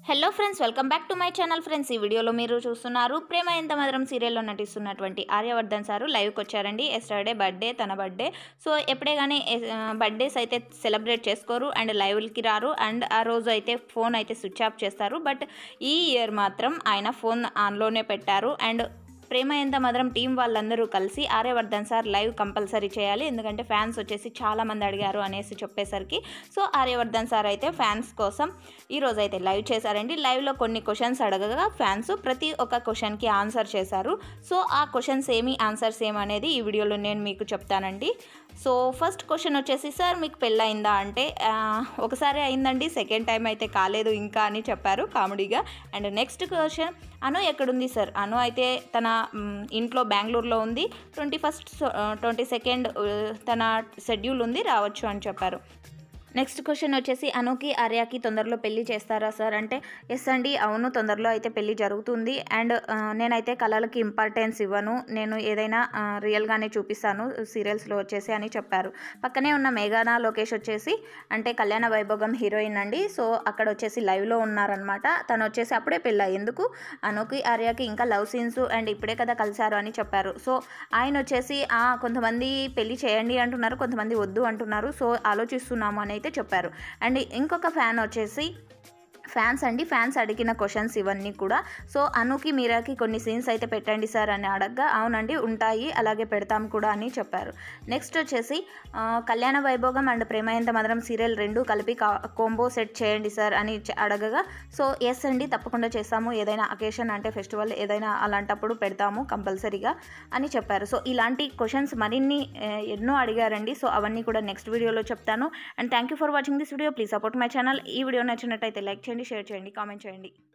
hello friends welcome back to my channel friends ఈ వీడియోలో మీరు చూస్తున్నారు ప్రేమ ఎంత మధురం సీరియల్లో నటిస్తున్నటువంటి ఆర్యవర్ధన్ సారు లైవ్కి వచ్చారండి ఎస్టర్డే బర్త్డే తన బర్త్డే సో ఎప్పుడే కానీ బర్త్డేస్ అయితే సెలబ్రేట్ చేసుకోరు అండ్ లైవ్కి రారు అండ్ ఆ రోజు అయితే ఫోన్ అయితే స్విచ్ ఆఫ్ చేస్తారు బట్ ఈ ఇయర్ మాత్రం ఆయన ఫోన్ ఆన్లోనే పెట్టారు అండ్ ప్రేమ ఎంత మధురం టీం వాళ్ళందరూ కలిసి ఆర్యవర్ధన్ సార్ లైవ్ కంపల్సరీ చేయాలి ఎందుకంటే ఫ్యాన్స్ వచ్చేసి చాలామంది అడిగారు అనేసి చెప్పేసరికి సో ఆర్యవర్ధన్ సార్ అయితే ఫ్యాన్స్ కోసం ఈరోజు అయితే లైవ్ చేశారండి లైవ్లో కొన్ని క్వశ్చన్స్ అడగగా ఫ్యాన్స్ ప్రతి ఒక్క క్వశ్చన్కి ఆన్సర్ చేశారు సో ఆ క్వశ్చన్స్ ఏమి ఆన్సర్స్ ఏమనేది ఈ వీడియోలో నేను మీకు చెప్తానండి సో ఫస్ట్ క్వశ్చన్ వచ్చేసి సార్ మీకు పెళ్ళయిందా అంటే ఆ, ఒకసారి అయిందండి సెకండ్ టైం అయితే కాలేదు ఇంకా అని చెప్పారు కామెడీగా అండ్ నెక్స్ట్ క్వశ్చన్ అను ఎక్కడుంది సార్ అను అయితే తన మ్, ఇంట్లో బెంగళూరులో ఉంది ట్వంటీ ఫస్ట్ ట్వంటీ సెకండ్ తన షెడ్యూల్ ఉంది రావచ్చు అని చెప్పారు నెక్స్ట్ క్వశ్చన్ వచ్చేసి అనుకి ఆర్యాకి తొందరలో పెళ్లి చేస్తారా సార్ అంటే ఎస్ అండి అవును తొందరలో అయితే పెళ్లి జరుగుతుంది అండ్ ఆ, నేనైతే కళలకి ఇంపార్టెన్స్ ఇవ్వను నేను ఏదైనా ఆ, రియల్గానే చూపిస్తాను సీరియల్స్లో వచ్చేసి అని చెప్పారు పక్కనే ఉన్న మేఘానా లోకేష్ వచ్చేసి అంటే కళ్యాణ వైభోగం హీరోయిన్ అండి సో అక్కడ వచ్చేసి లైవ్లో ఉన్నారనమాట తను వచ్చేసి అప్పుడే పెళ్ళి ఎందుకు అనుకి ఆర్యాకి ఇంకా లవ్ సీన్స్ అండ్ ఇప్పుడే కదా కలిశారు అని చెప్పారు సో ఆయన వచ్చేసి "ఆ, కొంతమంది పెళ్లి చేయండి అంటున్నారు కొంతమంది వద్దు అంటున్నారు సో ఆలోచిస్తున్నాము అని అయితే చెప్పారు అండ్ ఇంకొక ఫ్యాన్ వచ్చేసి ఫ్యాన్స్ అండి ఫ్యాన్స్ అడిగిన క్వశ్చన్స్ ఇవన్నీ కూడా సో అనుకి మీరాకి కొన్ని సీన్స్ అయితే పెట్టండి సార్ అని అడగగా అవునండి ఉంటాయి అలాగే పెడతాం కూడా అని చెప్పారు నెక్స్ట్ వచ్చేసి ఆ, కళ్యాణ వైభోగం అండ్ ప్రేమ ఎంత మధురం సీరియల్ రెండు కలిపి కోంబో సెట్ చేయండి సార్ అని చె- అడగగా సో ఎస్ అండి తప్పకుండా చేస్తాము ఏదైనా అకేషన్ అంటే ఫెస్టివల్ ఏదైనా అలాంటప్పుడు పెడతాము కంపల్సరీగా అని చెప్పారు సో ఇలాంటి క్వశ్చన్స్ మరిన్ని ఆ, ఎన్నో అడిగారండి సో అవన్నీ కూడా నెక్స్ట్ వీడియోలో చెప్తాను and thank you for watching this video please support my channel ఈ వీడియో నచ్చినట్టయితే లైక్ చేయండి షేర్ చేయండి కామెంట్ చేయండి